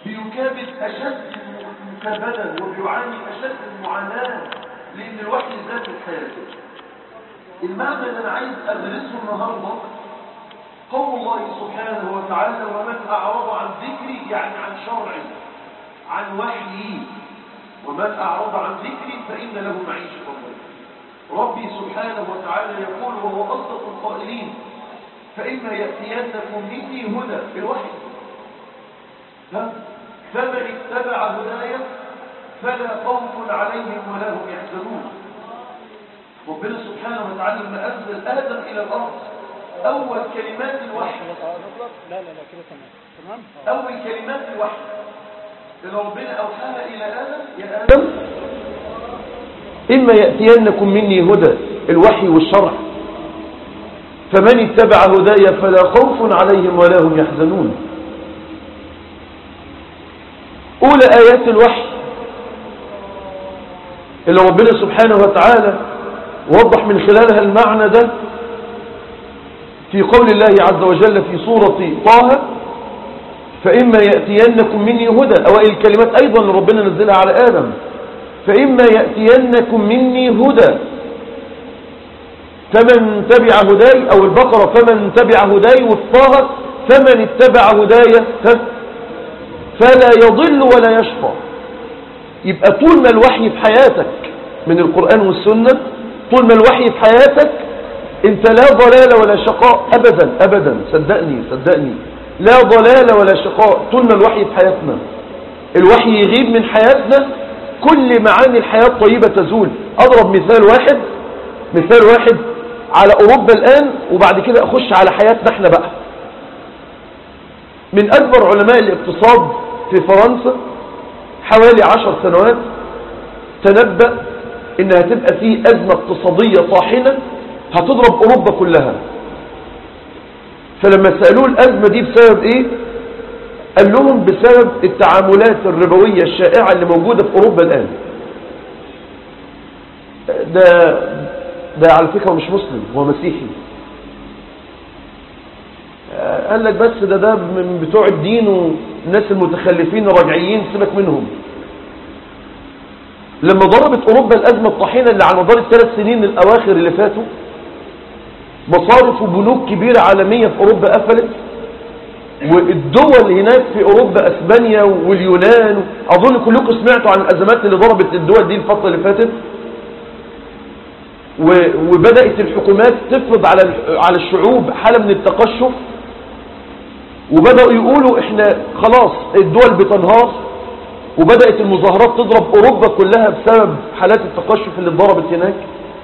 بيكابد أشد مكابدة وبيعاني أشد المعاناة لأن الوحي ذات حياته المعنى اللي أنا عايز أدرسه النهاردة قول الله سبحانه وتعالى ومن أعرض عن ذكري يعني عن شرعي عن وحيي ومن أعرض عن ذكري فإن له معيشة ضنكا ربي سبحانه وتعالى يقول وهو أصدق القائلين فإما يأتينكم مني هدى بالوحي ها؟ فمن اتبع هدايا فلا خوف عليهم ولا هم يحزنون ربنا سبحانه وتعالى لما أنزل آدم إلى الأرض أول كلمات الوحي لا لا لا كده تمام تمام أول كلمات الوحي اللي ربنا أوحاها إلى آدم يا آدم إما يأتينكم مني هدى الوحي والشرع فمن اتبع هدايا فلا خوف عليهم ولا هم يحزنون أولى آيات الوحي اللي ربنا سبحانه وتعالى وضح من خلالها المعنى ده في قول الله عز وجل في سورة طه فإما يأتينكم مني هدى أوائل الكلمات أيضا اللي ربنا نزلها على آدم فإما يأتينكم مني هدى فمن تبع هداي أو البقرة فمن تبع هداي والطه فمن اتبع هداي فلا يضل ولا يشقى يبقى طول ما الوحي في حياتك من القرآن والسنة طول ما الوحي في حياتك انت لا ضلال ولا شقاء ابدا ابدا صدقني صدقني لا ضلال ولا شقاء طول ما الوحي في حياتنا الوحي يغيب من حياتنا كل معاني الحياة الطيبة تزول اضرب مثال واحد مثال واحد على اوروبا الان وبعد كده اخش على حياتنا احنا بقى من اكبر علماء الاقتصاد في فرنسا حوالي عشر سنوات تنبأ انها تبقى في ازمة اقتصادية طاحنة هتضرب اوروبا كلها فلما سألوه الازمة دي بسبب ايه قال لهم بسبب التعاملات الربوية الشائعة اللي موجودة في اوروبا الان ده ده على فكرة مش مسلم هو مسيحي قال لك بس ده ده من بتوع الدين والناس المتخلفين الرجعيين سيبك منهم لما ضربت أوروبا الأزمة الطاحنة اللي على مدار الثلاث سنين الأواخر اللي فاتوا مصارف وبنوك كبيرة عالمية في أوروبا قفلت والدول هناك في أوروبا أسبانيا واليونان أظن كلكم سمعتوا عن الأزمات اللي ضربت الدول دي الفترة اللي فاتت وبدأت الحكومات تفرض على على الشعوب حالة من التقشف وبدأوا يقولوا احنا خلاص الدول بتنهار وبدأت المظاهرات تضرب أوروبا كلها بسبب حالات التقشف اللي اتضربت هناك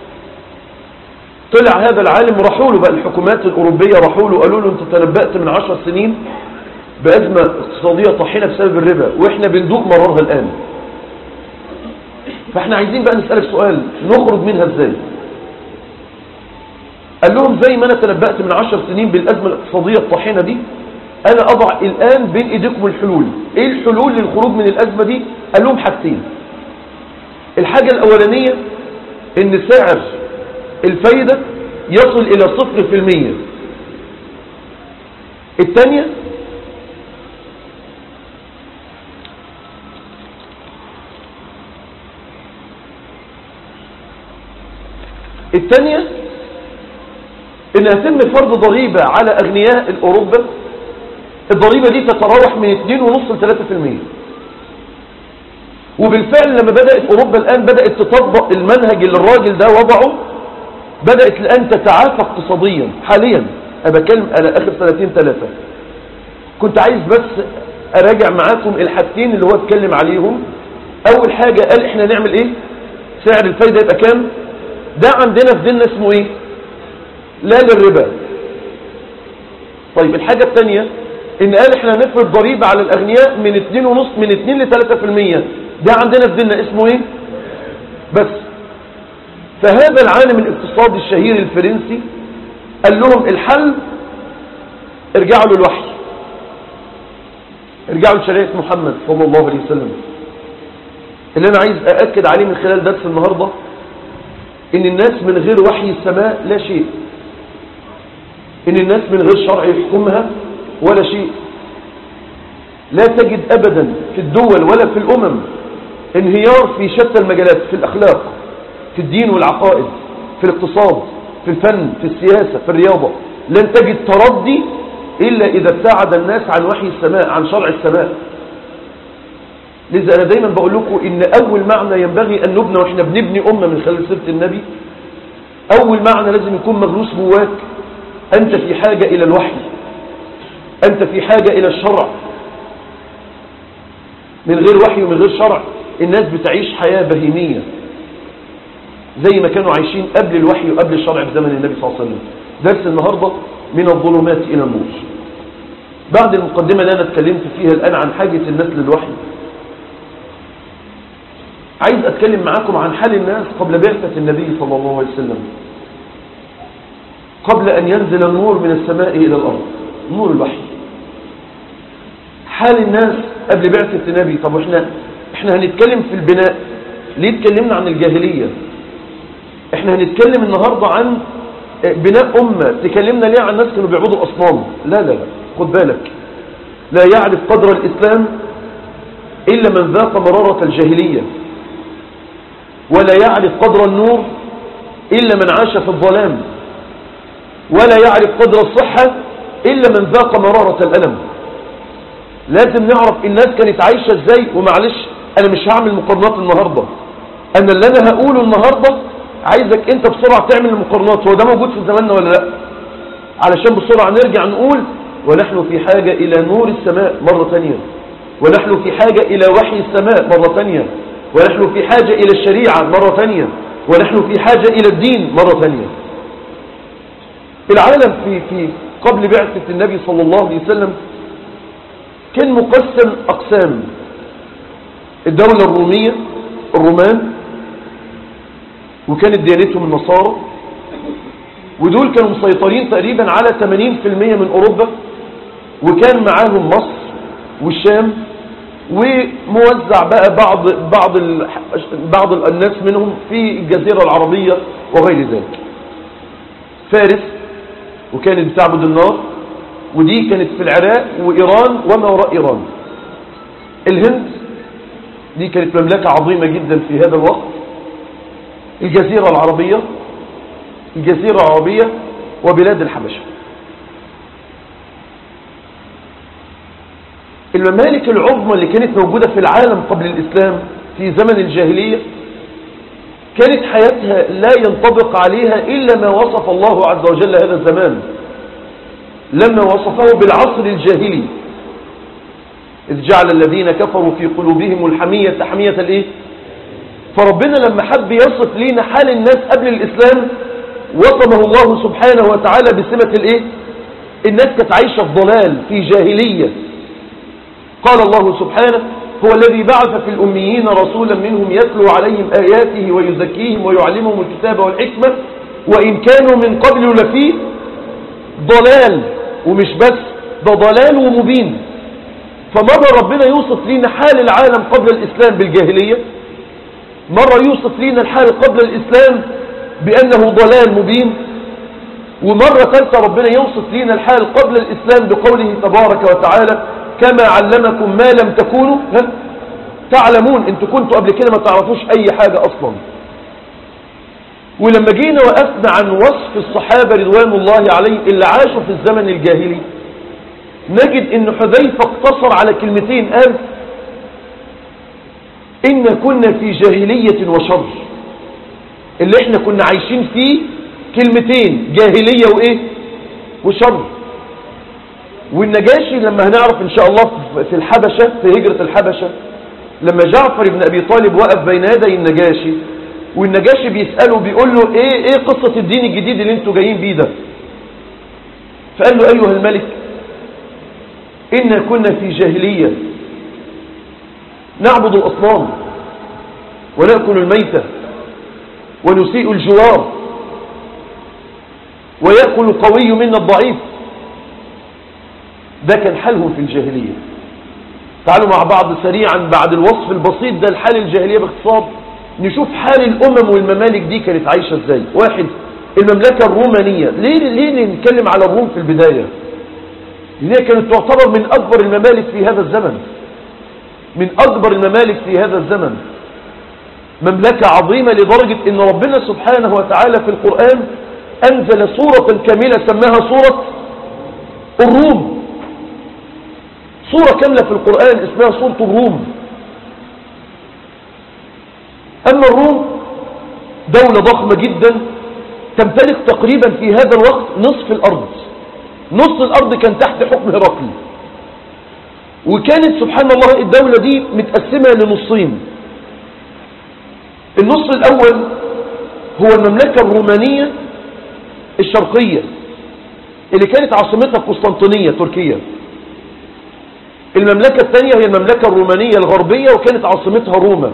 طلع هذا العالم وراحوا له بقى الحكومات الأوروبية راحوا له قالوا له انت تنبأت من عشر سنين بأزمة اقتصادية طاحنة بسبب الربا واحنا بندوق مرارها الآن فاحنا عايزين بقى نسألك سؤال نخرج منها ازاي قال لهم زي ما انا تنبأت من عشر سنين بالأزمة الاقتصادية الطاحنة دي انا اضع الان بين ايديكم الحلول ايه الحلول للخروج من الازمة دي قال لهم حاجتين الحاجة الاولانية ان سعر الفايدة يصل الى صفر في المية الثانية الثانية ان يتم فرض ضريبة على اغنياء الاوروبا الضريبة دي تتراوح من 2.5 ل 3% وبالفعل لما بدأت اوروبا الان بدأت تطبق المنهج اللي الراجل ده وضعه بدأت الان تتعافى اقتصاديا حاليا انا بتكلم على اخر سنتين ثلاثة كنت عايز بس اراجع معاكم الحاجتين اللي هو اتكلم عليهم اول حاجة قال احنا نعمل ايه سعر الفايدة يبقى كام ده عندنا في ديننا اسمه ايه لا للربا طيب الحاجة الثانية ان قال احنا نفرض ضريبة على الاغنياء من 2 ونص من 2 ل 3% ده عندنا في ديننا اسمه ايه بس فهذا العالم الاقتصادي الشهير الفرنسي قال لهم الحل ارجعوا للوحي ارجعوا لشريعة محمد صلى الله عليه وسلم اللي انا عايز اأكد عليه من خلال درس النهاردة ان الناس من غير وحي السماء لا شيء ان الناس من غير شرع يحكمها ولا شيء لا تجد أبدا في الدول ولا في الأمم انهيار في شتى المجالات في الأخلاق في الدين والعقائد في الاقتصاد في الفن في السياسة في الرياضة لن تجد تردي إلا إذا ابتعد الناس عن وحي السماء عن شرع السماء لذا أنا دايما بقول لكم إن أول معنى ينبغي أن نبنى وإحنا بنبني أمة من خلال سيرة النبي أول معنى لازم يكون مغروس جواك أنت في حاجة إلى الوحي أنت في حاجة إلى الشرع من غير وحي ومن غير شرع الناس بتعيش حياة بهيمية زي ما كانوا عايشين قبل الوحي وقبل الشرع في زمن النبي صلى الله عليه وسلم درس النهاردة من الظلمات إلى النور بعد المقدمة اللي أنا اتكلمت فيها الآن عن حاجة الناس للوحي عايز أتكلم معاكم عن حال الناس قبل بعثة النبي صلى الله عليه وسلم قبل أن ينزل النور من السماء إلى الأرض نور الوحي حال الناس قبل بعثة النبي طب احنا احنا هنتكلم في البناء ليه اتكلمنا عن الجاهلية احنا هنتكلم النهاردة عن بناء أمة تكلمنا ليه عن ناس كانوا بيعبدوا الأصنام لا لا لا خد بالك لا يعرف قدر الإسلام إلا من ذاق مرارة الجاهلية ولا يعرف قدر النور إلا من عاش في الظلام ولا يعرف قدر الصحة إلا من ذاق مرارة الألم لازم نعرف الناس كانت عايشة ازاي ومعلش أنا مش هعمل مقارنات النهاردة أنا اللي أنا هقوله النهاردة عايزك أنت بسرعة تعمل المقارنات هو ده موجود في زماننا ولا لا علشان بسرعة نرجع نقول ونحن في حاجة إلى نور السماء مرة ثانية ونحن في حاجة إلى وحي السماء مرة ثانية ونحن في حاجة إلى الشريعة مرة ثانية ونحن في حاجة إلى الدين مرة ثانية العالم في في قبل بعثة النبي صلى الله عليه وسلم كان مقسم أقسام الدولة الرومية الرومان وكانت ديانتهم النصارى ودول كانوا مسيطرين تقريبا على 80% من أوروبا وكان معاهم مصر والشام وموزع بقى بعض بعض ال... بعض الناس منهم في الجزيرة العربية وغير ذلك فارس وكانت بتعبد النار ودي كانت في العراق وإيران وما وراء إيران الهند دي كانت مملكة عظيمة جدا في هذا الوقت الجزيرة العربية الجزيرة العربية وبلاد الحبشة الممالك العظمى اللي كانت موجودة في العالم قبل الإسلام في زمن الجاهلية كانت حياتها لا ينطبق عليها إلا ما وصف الله عز وجل هذا الزمان لما وصفه بالعصر الجاهلي إذ جعل الذين كفروا في قلوبهم الحمية حمية الإيه؟ فربنا لما حب يصف لنا حال الناس قبل الإسلام وصمه الله سبحانه وتعالى بسمة الإيه؟ الناس كانت عايشة في ضلال في جاهلية قال الله سبحانه هو الذي بعث في الأميين رسولا منهم يتلو عليهم آياته ويزكيهم ويعلمهم الكتاب والحكمة وإن كانوا من قبل لفي ضلال ومش بس ده ضلال ومبين فمرة ربنا يوصف لنا حال العالم قبل الإسلام بالجاهلية مرة يوصف لنا الحال قبل الإسلام بأنه ضلال مبين ومرة ثالثة ربنا يوصف لنا الحال قبل الإسلام بقوله تبارك وتعالى كما علمكم ما لم تكونوا ها؟ تعلمون انتوا كنتوا قبل كده ما تعرفوش اي حاجة اصلا ولما جينا وقفنا عن وصف الصحابة رضوان الله عليه اللي عاشوا في الزمن الجاهلي نجد ان حذيفة اقتصر على كلمتين قال إن كنا في جاهلية وشر اللي احنا كنا عايشين فيه كلمتين جاهلية وإيه وشر والنجاشي لما هنعرف إن شاء الله في الحبشة في هجرة الحبشة لما جعفر بن أبي طالب وقف بين يدي النجاشي والنجاشي بيسأله بيقول له إيه, إيه قصة الدين الجديد اللي انتوا جايين بيه ده فقال له أيها الملك إنا كنا في جاهلية نعبد الأصنام ونأكل الميتة ونسيء الجوار ويأكل القوي منا الضعيف ده كان حالهم في الجاهلية تعالوا مع بعض سريعا بعد الوصف البسيط ده الحال الجاهلية باختصار نشوف حال الأمم والممالك دي كانت عايشة ازاي واحد المملكة الرومانية ليه, ليه نتكلم على الروم في البداية اللي هي كانت تعتبر من أكبر الممالك في هذا الزمن من أكبر الممالك في هذا الزمن مملكة عظيمة لدرجة أن ربنا سبحانه وتعالى في القرآن أنزل سورة كاملة سماها سورة الروم سورة كاملة في القرآن اسمها سورة الروم أما الروم دولة ضخمة جدا تمتلك تقريبا في هذا الوقت نصف الأرض نصف الأرض كان تحت حكم هرقل وكانت سبحان الله الدولة دي متقسمة لنصين النص الأول هو المملكة الرومانية الشرقية اللي كانت عاصمتها قسطنطينية تركيا المملكة الثانية هي المملكة الرومانية الغربية وكانت عاصمتها روما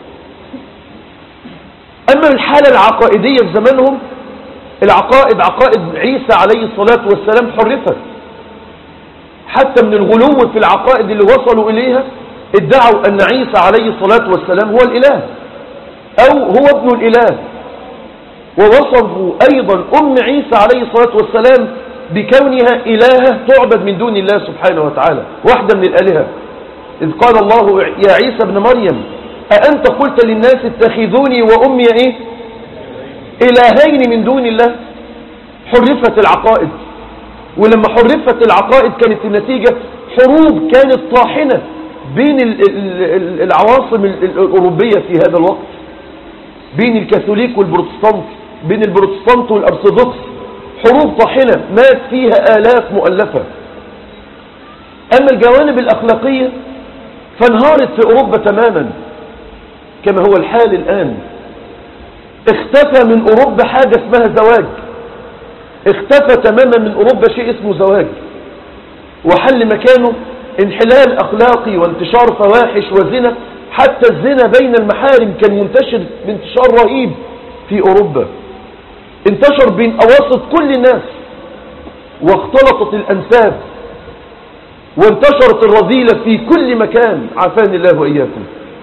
أما الحالة العقائدية في زمانهم العقائد عقائد عيسى عليه الصلاة والسلام حرفت حتى من الغلو في العقائد اللي وصلوا إليها ادعوا أن عيسى عليه الصلاة والسلام هو الإله أو هو ابن الإله ووصفوا أيضا أم عيسى عليه الصلاة والسلام بكونها إلهة تعبد من دون الله سبحانه وتعالى واحدة من الآلهة إذ قال الله يا عيسى ابن مريم أأنت قلت للناس اتخذوني وأمي إيه إلهين من دون الله حرفت العقائد ولما حرفت العقائد كانت النتيجة حروب كانت طاحنة بين العواصم الأوروبية في هذا الوقت بين الكاثوليك والبروتستانت بين البروتستانت والأرثوذكس حروب طاحنة مات فيها آلاف مؤلفة أما الجوانب الأخلاقية فانهارت في أوروبا تماما كما هو الحال الآن اختفى من أوروبا حاجة اسمها زواج اختفى تماما من أوروبا شيء اسمه زواج وحل مكانه انحلال أخلاقي وانتشار فواحش وزنا حتى الزنا بين المحارم كان منتشر بانتشار رهيب في أوروبا انتشر بين أواسط كل الناس واختلطت الأنساب وانتشرت الرذيلة في كل مكان عافاني الله وإياكم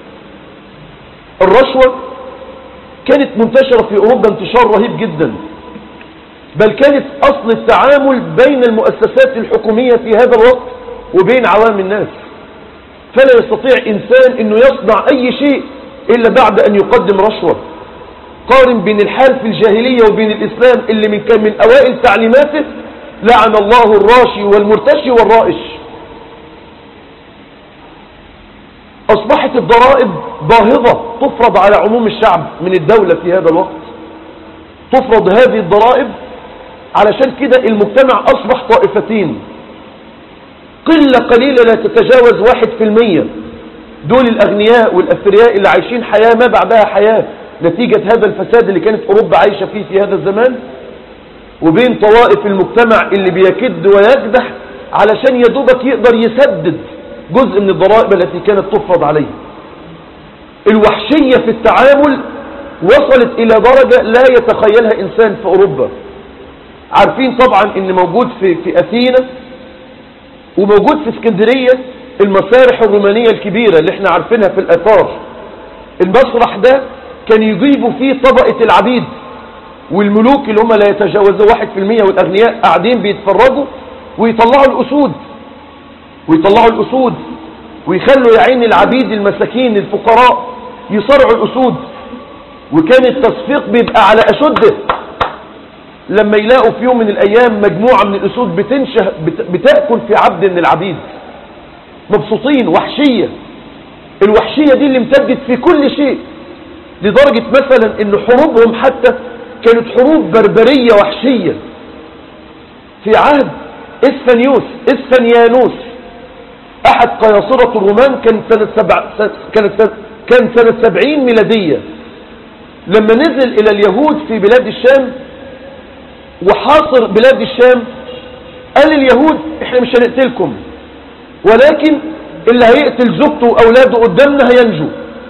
الرشوة كانت منتشرة في أوروبا انتشار رهيب جدا بل كانت أصل التعامل بين المؤسسات الحكومية في هذا الوقت وبين عوام الناس فلا يستطيع إنسان أنه يصنع أي شيء إلا بعد أن يقدم رشوة قارن بين الحال في الجاهلية وبين الإسلام اللي من كان من أوائل تعليماته لعن الله الراشي والمرتشي والرائش أصبحت الضرائب باهظة تفرض على عموم الشعب من الدولة في هذا الوقت تفرض هذه الضرائب علشان كده المجتمع أصبح طائفتين قلة قليلة لا تتجاوز واحد في المية دول الأغنياء والأثرياء اللي عايشين حياة ما بعدها حياة نتيجة هذا الفساد اللي كانت أوروبا عايشة فيه في هذا الزمان وبين طوائف المجتمع اللي بيكد ويكدح علشان يدوبك يقدر يسدد جزء من الضرائب التي كانت تفرض عليه الوحشية في التعامل وصلت إلى درجة لا يتخيلها إنسان في أوروبا عارفين طبعا ان موجود في, في أثينا وموجود في اسكندرية المسارح الرومانية الكبيرة اللي احنا عارفينها في الأثار المسرح ده كان يجيبوا فيه طبقة العبيد والملوك اللي هم لا يتجاوزوا واحد في المية والأغنياء قاعدين بيتفرجوا ويطلعوا الأسود ويطلعوا الأسود ويخلوا يا عين العبيد المساكين الفقراء يصرعوا الأسود وكان التصفيق بيبقى على أشده لما يلاقوا في يوم من الأيام مجموعة من الأسود بتنشه بتأكل في عبد من العبيد مبسوطين وحشية الوحشية دي اللي امتدت في كل شيء لدرجة مثلا ان حروبهم حتى كانت حروب بربرية وحشية في عهد اسفنيوس اسفنيانوس احد قياصرة الرومان كان سنة سبع كانت كان سنة سبعين ميلادية لما نزل الى اليهود في بلاد الشام وحاصر بلاد الشام قال اليهود احنا مش هنقتلكم ولكن اللي هيقتل زوجته واولاده قدامنا هينجو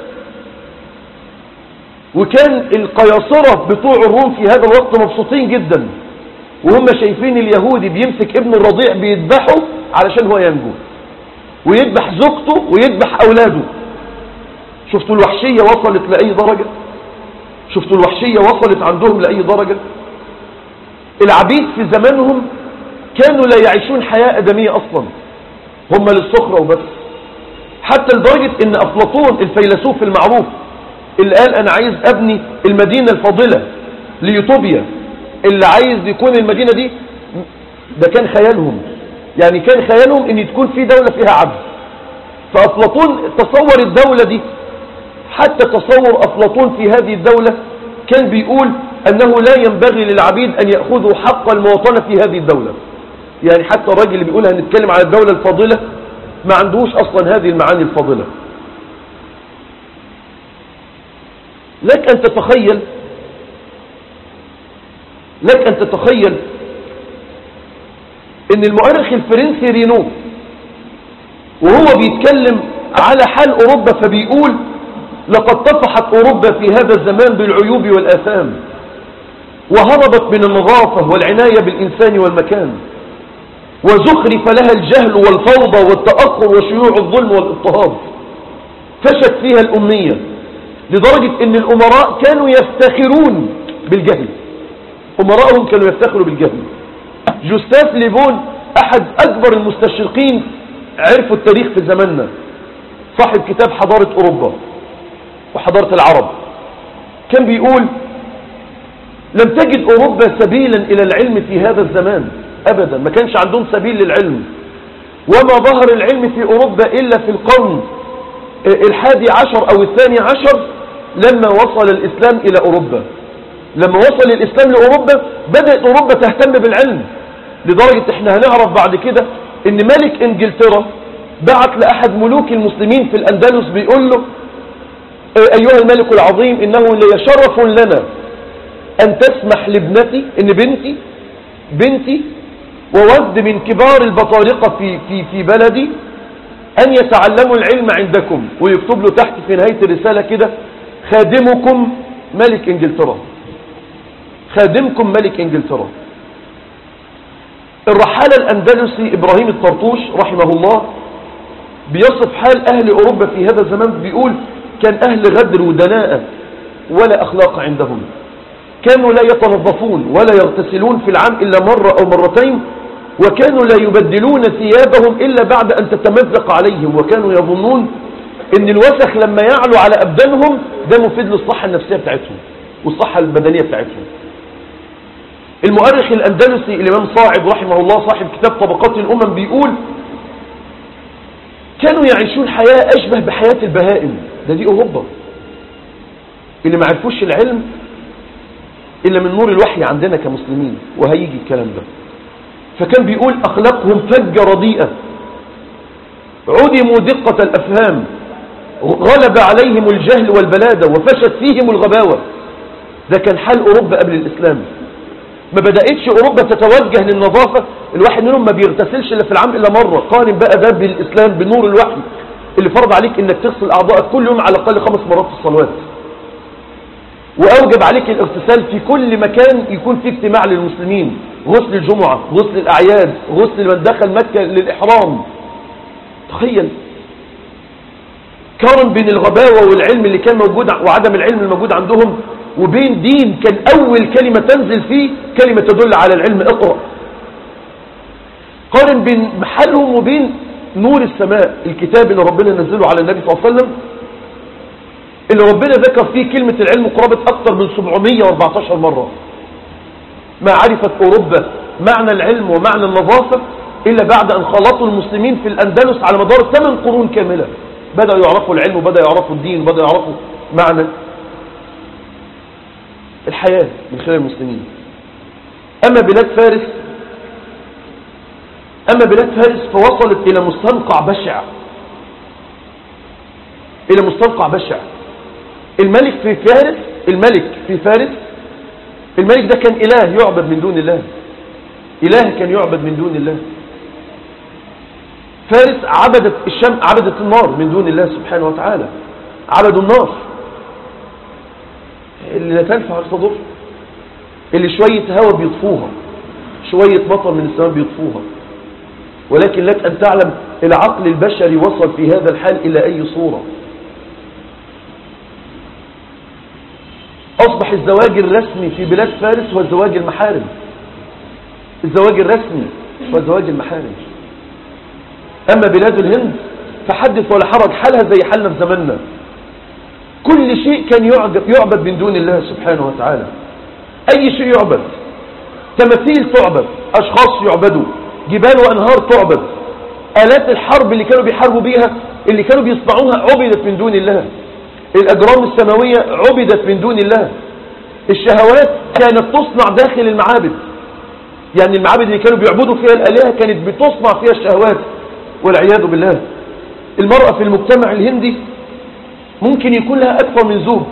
وكان القياصرة بتوع الروم في هذا الوقت مبسوطين جدا وهم شايفين اليهودي بيمسك ابنه الرضيع بيذبحه علشان هو ينجو ويذبح زوجته ويذبح اولاده شفتوا الوحشية وصلت لأي درجة شفتوا الوحشية وصلت عندهم لأي درجة العبيد في زمانهم كانوا لا يعيشون حياة أدمية أصلا هم للسخرة وبس حتى لدرجة ان أفلاطون الفيلسوف المعروف اللي قال أنا عايز أبني المدينة الفاضلة ليوتوبيا اللي عايز يكون المدينة دي ده كان خيالهم يعني كان خيالهم ان تكون في دولة فيها عبد فأفلاطون تصور الدولة دي حتى تصور أفلاطون في هذه الدولة كان بيقول أنه لا ينبغي للعبيد أن يأخذوا حق المواطنة في هذه الدولة يعني حتى الراجل اللي بيقول هنتكلم على الدولة الفاضلة ما عندهوش أصلا هذه المعاني الفاضلة لك أن تتخيل لك أن تتخيل أن المؤرخ الفرنسي رينو وهو بيتكلم على حال أوروبا فبيقول لقد طفحت أوروبا في هذا الزمان بالعيوب والآثام وهربت من النظافة والعناية بالإنسان والمكان وزخرف لها الجهل والفوضى والتأخر وشيوع الظلم والاضطهاد فشت فيها الأمية لدرجة أن الأمراء كانوا يفتخرون بالجهل أمراءهم كانوا يفتخروا بالجهل جوستاف ليبون أحد أكبر المستشرقين عرفوا التاريخ في زماننا صاحب كتاب حضارة أوروبا وحضارة العرب كان بيقول لم تجد أوروبا سبيلا إلى العلم في هذا الزمان أبدا ما كانش عندهم سبيل للعلم وما ظهر العلم في أوروبا إلا في القرن الحادي عشر أو الثاني عشر لما وصل الإسلام إلى أوروبا لما وصل الإسلام لأوروبا بدأت أوروبا تهتم بالعلم لدرجة احنا هنعرف بعد كده ان ملك انجلترا بعت لأحد ملوك المسلمين في الأندلس بيقول له أيها الملك العظيم إنه ليشرف لنا أن تسمح لابنتي إن بنتي بنتي ووفد من كبار البطارقة في, في, في بلدي أن يتعلموا العلم عندكم ويكتب له تحت في نهاية الرسالة كده خادمكم ملك انجلترا خادمكم ملك انجلترا الرحالة الأندلسي إبراهيم الطرطوش رحمه الله بيصف حال أهل أوروبا في هذا الزمان بيقول كان أهل غدر ودناءة ولا أخلاق عندهم كانوا لا يتنظفون ولا يغتسلون في العام إلا مرة أو مرتين وكانوا لا يبدلون ثيابهم إلا بعد أن تتمزق عليهم وكانوا يظنون أن الوسخ لما يعلو على أبدانهم ده مفيد للصحة النفسية بتاعتهم والصحة البدنية بتاعتهم المؤرخ الأندلسي الإمام صاعد رحمه الله صاحب كتاب طبقات الأمم بيقول كانوا يعيشون حياة أشبه بحياة البهائم ده دي أوروبا اللي ما عرفوش العلم إلا من نور الوحي عندنا كمسلمين وهيجي الكلام ده فكان بيقول أخلاقهم فجة رديئة عدموا دقة الأفهام غلب عليهم الجهل والبلادة وفشت فيهم الغباوة ده كان حال أوروبا قبل الإسلام ما بدأتش أوروبا تتوجه للنظافة الواحد منهم ما بيغتسلش إلا في العام إلا مرة قارن بقى ده بالإسلام بنور الوحي اللي فرض عليك إنك تغسل أعضائك كل يوم على الأقل خمس مرات في الصلوات وأوجب عليك الاغتسال في كل مكان يكون فيه اجتماع للمسلمين غسل الجمعة غسل الأعياد غسل من دخل مكة للإحرام تخيل قارن بين الغباوة والعلم اللي كان موجود وعدم العلم الموجود عندهم وبين دين كان أول كلمة تنزل فيه كلمة تدل على العلم اقرأ قارن بين محلهم وبين نور السماء الكتاب اللي ربنا نزله على النبي صلى الله عليه وسلم اللي ربنا ذكر فيه كلمة العلم قرابة أكثر من 714 مرة ما عرفت أوروبا معنى العلم ومعنى النظافة إلا بعد أن خلطوا المسلمين في الأندلس على مدار 8 قرون كاملة بدأوا يعرفوا العلم وبدأوا يعرفوا الدين وبدأوا يعرفوا معنى الحياة من خلال المسلمين أما بلاد فارس أما بلاد فارس فوصلت إلى مستنقع بشع إلى مستنقع بشع الملك في فارس الملك في فارس الملك ده كان إله يعبد من دون الله إله كان يعبد من دون الله فارس عبدت الشم عبدت النار من دون الله سبحانه وتعالى عبدوا النار اللي لا تنفع ولا تضر اللي شوية هواء بيطفوها شوية مطر من السماء بيطفوها ولكن لك أن تعلم العقل البشري وصل في هذا الحال إلى أي صورة أصبح الزواج الرسمي في بلاد فارس هو الزواج المحارم الزواج الرسمي وزواج المحارم أما بلاد الهند فحدث ولا حرج حالها زي حالنا في زماننا كل شيء كان يعجب يعبد من دون الله سبحانه وتعالى أي شيء يعبد تماثيل تعبد أشخاص يعبدوا جبال وأنهار تعبد آلات الحرب اللي كانوا بيحاربوا بيها اللي كانوا بيصنعوها عبدت من دون الله الأجرام السماوية عبدت من دون الله الشهوات كانت تصنع داخل المعابد يعني المعابد اللي كانوا بيعبدوا فيها الآلهة كانت بتصنع فيها الشهوات والعياذ بالله المرأة في المجتمع الهندي ممكن يكون لها أكثر من زوج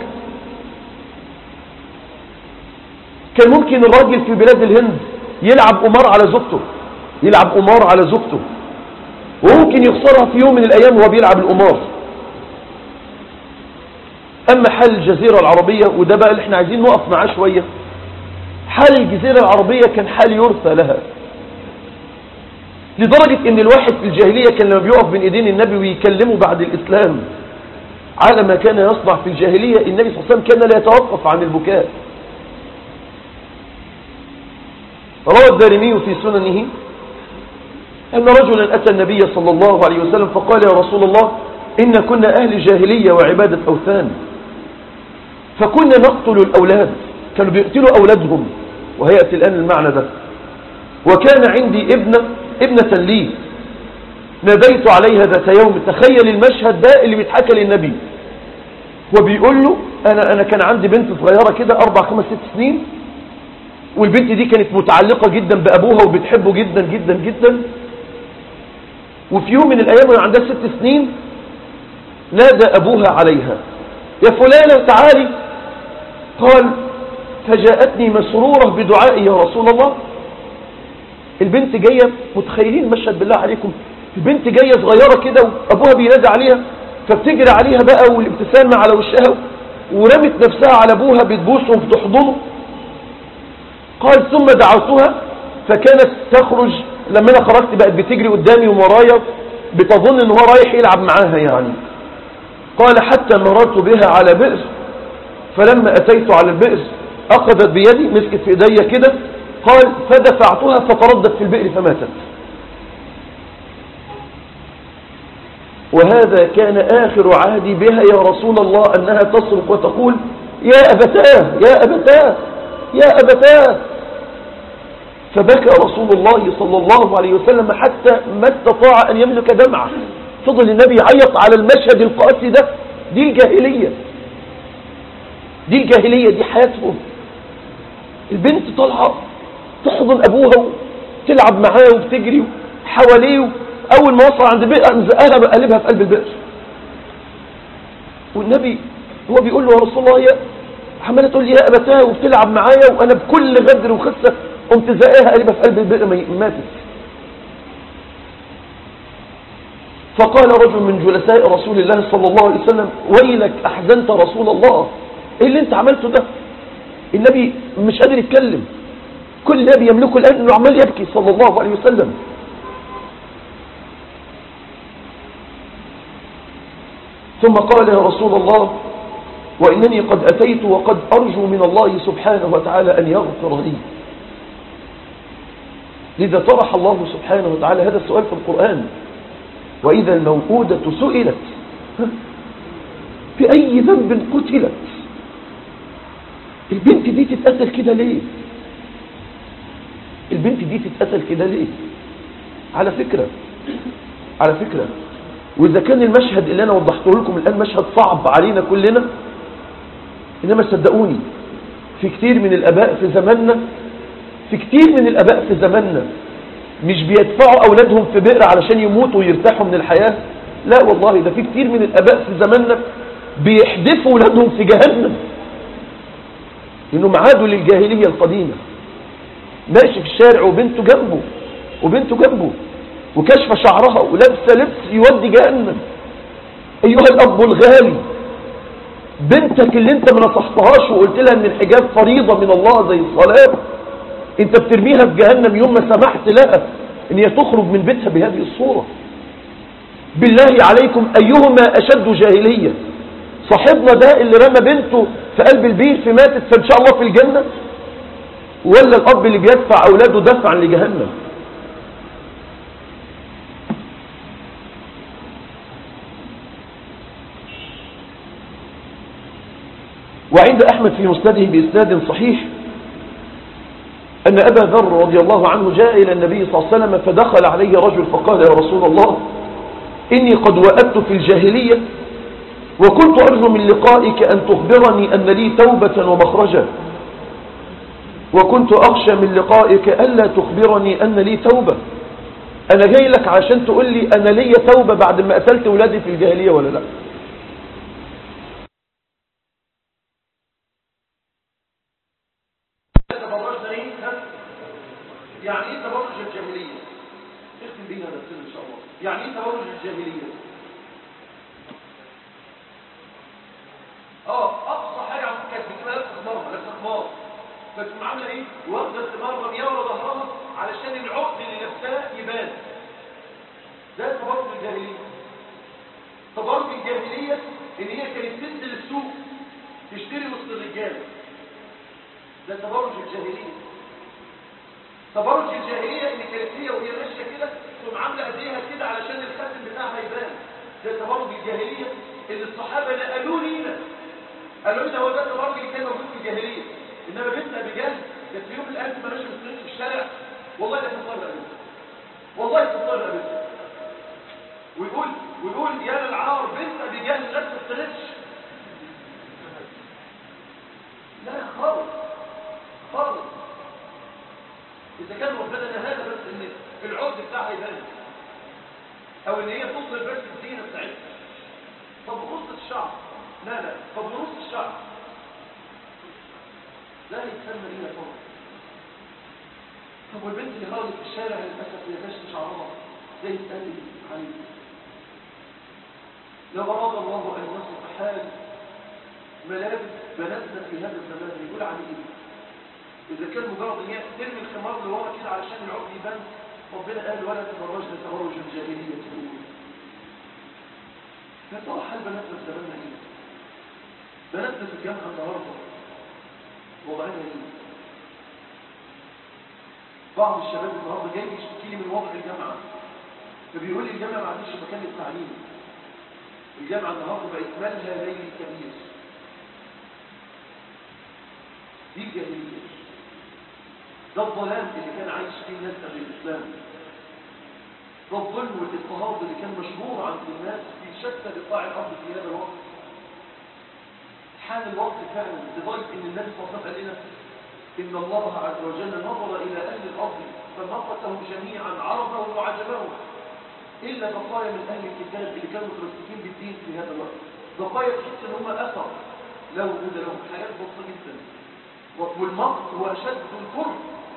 كان ممكن الراجل في بلاد الهند يلعب قمار على زوجته يلعب قمار على زوجته وممكن يخسرها في يوم من الأيام وهو بيلعب القمار أما حال الجزيرة العربية وده بقى اللي احنا عايزين نقف معاه شوية حال الجزيرة العربية كان حال يرثى لها لدرجة ان الواحد في الجاهلية كان لما بيقف بين ايدين النبي ويكلمه بعد الاسلام على ما كان يصنع في الجاهلية النبي صلى الله عليه وسلم كان لا يتوقف عن البكاء روى الدارمي في سننه أن رجلا أتى النبي صلى الله عليه وسلم فقال يا رسول الله إن كنا أهل جاهلية وعبادة أوثان فكنا نقتل الأولاد كانوا بيقتلوا أولادهم وهيأتي الآن المعنى ده وكان عندي ابنة ابنة لي ناديت عليها ذات يوم تخيل المشهد ده اللي بيتحكى للنبي وبيقول له أنا, أنا كان عندي بنت صغيرة كده أربع خمس ست سنين والبنت دي كانت متعلقة جدا بأبوها وبتحبه جدا جدا جدا وفي يوم من الأيام وهي عندها ست سنين نادى أبوها عليها يا فلانة تعالي قال فجاءتني مسرورة بدعائي يا رسول الله البنت جاية متخيلين مشهد بالله عليكم البنت جاية صغيرة كده وأبوها بينادى عليها فبتجري عليها بقى والابتسامة على وشها ورمت نفسها على أبوها بتبوسه وبتحضنه قال ثم دعوتها فكانت تخرج لما أنا خرجت بقت بتجري قدامي ومرايا بتظن ان هو رايح يلعب معاها يعني قال حتى مررت بها على بئر فلما أتيت على البئر أخذت بيدي مسكت في إيديا كده قال فدفعتها فتردت في البئر فماتت وهذا كان آخر عهدي بها يا رسول الله أنها تصرخ وتقول يا أبتاه يا أبتاه يا أبتاه فبكى رسول الله صلى الله عليه وسلم حتى ما استطاع أن يملك دمعه فضل النبي يعيط على المشهد القاسي ده دي الجاهلية دي الجاهلية دي حياتهم البنت طالعة تحضن أبوها وتلعب معاه وبتجري حواليه أول ما وصل عند بئر مزقها بقلبها في قلب البئر والنبي هو بيقول له يا رسول الله يا عمالة تقول لي يا أبتاه وبتلعب معايا وأنا بكل غدر وخسة قمت زقاها قلبها في قلب البئر ماتت فقال رجل من جلساء رسول الله صلى الله عليه وسلم ويلك أحزنت رسول الله إيه اللي انت عملته ده النبي مش قادر يتكلم كل نبي يملكه الآن انه عمال يبكي صلى الله عليه وسلم ثم قال يا رسول الله وإنني قد أتيت وقد أرجو من الله سبحانه وتعالى أن يغفر لي لذا طرح الله سبحانه وتعالى هذا السؤال في القرآن وإذا الموءودة سئلت بأي ذنب قتلت البنت دي تتقتل كده ليه البنت دي تتقتل كده ليه على فكرة على فكرة وإذا كان المشهد اللي أنا وضحته لكم الآن مشهد صعب علينا كلنا إنما صدقوني في كتير من الأباء في زماننا في كتير من الأباء في زماننا مش بيدفعوا أولادهم في بئر علشان يموتوا ويرتاحوا من الحياة لا والله ده في كتير من الأباء في زماننا بيحدفوا أولادهم في جهنم إنهم عادوا للجاهلية القديمة ماشي في الشارع وبنته جنبه وبنته جنبه وكشف شعرها ولابسه لبس يودي جهنم أيها الأب الغالي بنتك اللي انت ما نصحتهاش وقلت لها ان الحجاب فريضة من الله زي الصلاة انت بترميها في جهنم يوم ما سمحت لها ان هي تخرج من بيتها بهذه الصورة بالله عليكم ايهما اشد جاهلية صاحبنا ده اللي رمى بنته في قلب البير فماتت فان شاء الله في الجنة ولا الاب اللي بيدفع اولاده دفعا لجهنم وعند أحمد في مسنده بإسناد صحيح أن أبا ذر رضي الله عنه جاء إلى النبي صلى الله عليه وسلم فدخل عليه رجل فقال يا رسول الله إني قد وأدت في الجاهلية وكنت أرجو من لقائك أن تخبرني أن لي توبة ومخرجا وكنت أخشى من لقائك ألا تخبرني أن لي توبة أنا جاي لك عشان تقول لي أنا لي توبة بعد ما قتلت ولادي في الجاهلية ولا لا تبرجنا ايه ها؟ يعني ايه تبرج الجاهلية اختم بيها نفسنا ان شاء الله يعني ايه تبرج الجاهلية اه اقصى حاجة عم كانت بتبقى لابسه خمار لابسه خمار فتقوم عامله ايه واخده الخمار رمياه ورا ظهرها علشان العقد اللي لابساه يبان ده تبرج الجاهلية تبرج الجاهلية ان هي كانت تنزل السوق تشتري وسط الرجال ده تبرج الجاهلية تبرج الجاهلية ان كانت هي وهي ماشية كده تقوم عاملة ايديها كده علشان الخاتم بتاعها يبان ده تبرج الجاهلية اللي الصحابة نقلوا لينا قالوا لنا هو ده التبرج اللي كان موجود في الجاهلية انما بنت ابي جهل كانت في يوم الان ما ماشيه في الشارع والله لا تضطر ابدا والله تضطر ابدا ويقول ويقول يا للعار بنت ابي جهل لا تسترتش لا خالص خالص إذا كان ربنا نهانا بس إن العقد بتاعها يبان أو إن هي تظهر بس الزينة بتاعتها طب بخصة الشعر لا لا طب بنص الشعر لا يتسمى لينا طبعا طب والبنت اللي خرجت في الشارع للأسف هي ماشية شعرها زي التالي عليه لو أراد الله أن يصف حال ملابس بناتنا في هذا الزمان يقول عن ايه اذا كان مجرد ان هي ترمي الخمار لورا كده علشان العقد يبان ربنا قال ولا تبرجنا تبرج الجاهليه الاولى يا ترى حال بناتنا في زماننا ايه بناتنا في الجامعه النهارده وضعنا ايه بعض الشباب النهارده جاي يشتكي لي من وضع الجامعه فبيقول لي الجامعه ما عنديش مكان للتعليم الجامعه النهارده بقت مالها ليل كبير دي الجاهلية ده الظلام اللي كان عايش فيه الناس قبل الإسلام ده الظلم والاضطهاد اللي كان مشهور عند الناس في شتى بقاع الأرض في هذا الوقت حان الوقت فعلا لدرجة إن النبي صلى الله عليه وسلم قال لنا إن الله عز وجل نظر إلى أهل الأرض فمقتهم جميعا عربهم وعجبهم إلا بقايا من أهل الكتاب اللي كانوا متمسكين بالدين في هذا الوقت بقايا تحس إن هم أثر لو وجود لهم حاجات بسيطة جدا والمقت هو أشد الكره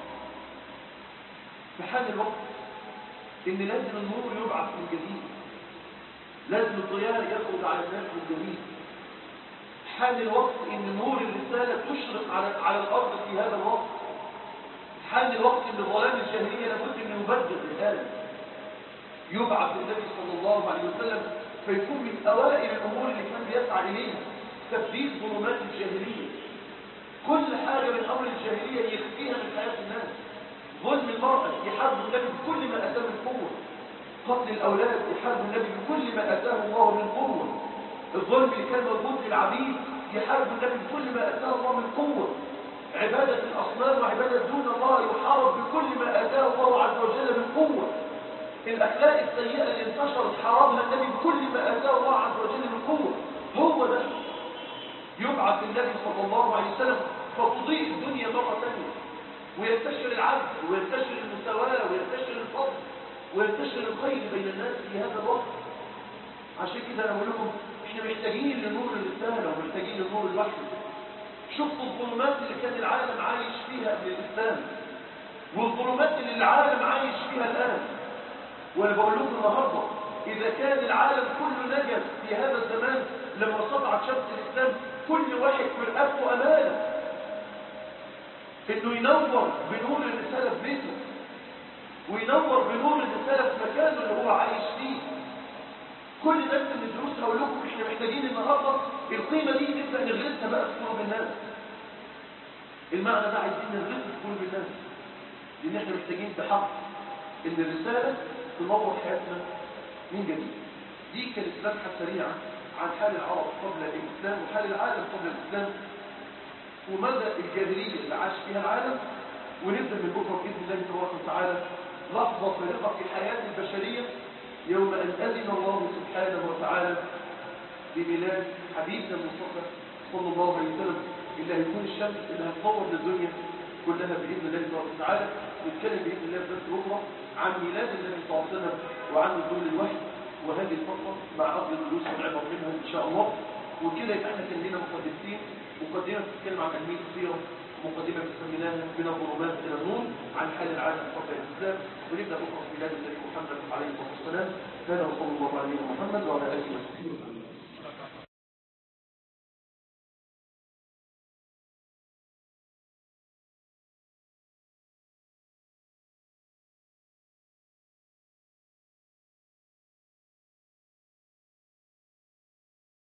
في حال الوقت إن لازم النور يبعث من جديد لازم الضياء يخرج على الناس من جديد حال الوقت إن نور الرسالة تشرق على على الأرض في هذا الوقت حال الوقت إن ظلام الجاهلية لابد أن يبدل الآن يبعث النبي صلى الله عليه وسلم فيكون من أوائل الأمور اللي كان بيسعى إليها تبديل ظلمات الجاهلية كل حاجة من أمر الجاهلية يخفيها من حياة الناس ظلم المرأة يحارب النبي بكل ما أتاه من قوة قتل الأولاد يحارب النبي بكل ما أتاه الله من قوة الظلم اللي كان موجود في العبيد يحارب النبي بكل ما أتاه الله من قوة عبادة الأصنام وعبادة دون الله يحارب بكل ما أتاه الله عز وجل من قوة الأخلاق السيئة اللي انتشرت حاربها النبي بكل ما أتاه الله عز وجل من قوة هو ده يبعث النبي صلى الله عليه وسلم فتضيء الدنيا مرة ثانية وينتشر العدل وينتشر المساواة وينتشر الفضل وينتشر الخير بين الناس في هذا الوقت عشان كده انا بقول لكم احنا محتاجين لنور الرسالة ومحتاجين لنور الوحي شفتوا الظلمات اللي كان العالم عايش فيها قبل الإسلام والظلمات اللي العالم عايش فيها الآن وانا بقول لكم النهارده إذا كان العالم كله نجس في هذا الزمان لما سطعت شمس الإسلام كل واحد في رقبته أمانة إنه ينور بنور الرسالة في بيته وينور بنور الرسالة في مكانه اللي هو عايش فيه كل ده من الدروس هقول لكم احنا محتاجين النهارده القيمة دي نبدأ نغرسها بقى في قلوب الناس المعنى ده عايزين نغرسه في قلوب الناس لأن احنا محتاجين بحق إن الرسالة تنور حياتنا من جديد دي كانت لمحة سريعة عن حال العرب قبل الإسلام وحال العالم قبل الإسلام ومدى الجاهلية اللي عاش فيها العالم ونبدأ من بكرة بإذن الله تبارك وتعالى لحظة فارقة في حياة البشرية يوم أن أذن الله سبحانه وتعالى بميلاد حبيبنا المصطفى صلى الله عليه وسلم اللي هيكون الشمس اللي هتنور للدنيا كلها بإذن الله تبارك وتعالى نتكلم بإذن الله بس بكرة عن ميلاد النبي صلى الله عليه وسلم وعن نزول الوحي وهذه الفترة مع أرض الدروس والعبر منها إن شاء الله وكده يبقى احنا كان لنا مقدمتين مقدمة بتتكلم عن أهمية السيرة مقدمة سميناها من الظلمات إلى النور عن حال العالم قبل الإسلام ونبدأ بكرة في ميلاد النبي محمد عليه الصلاة والسلام كان وصلى الله عليه محمد وعلى آله وصحبه وسلم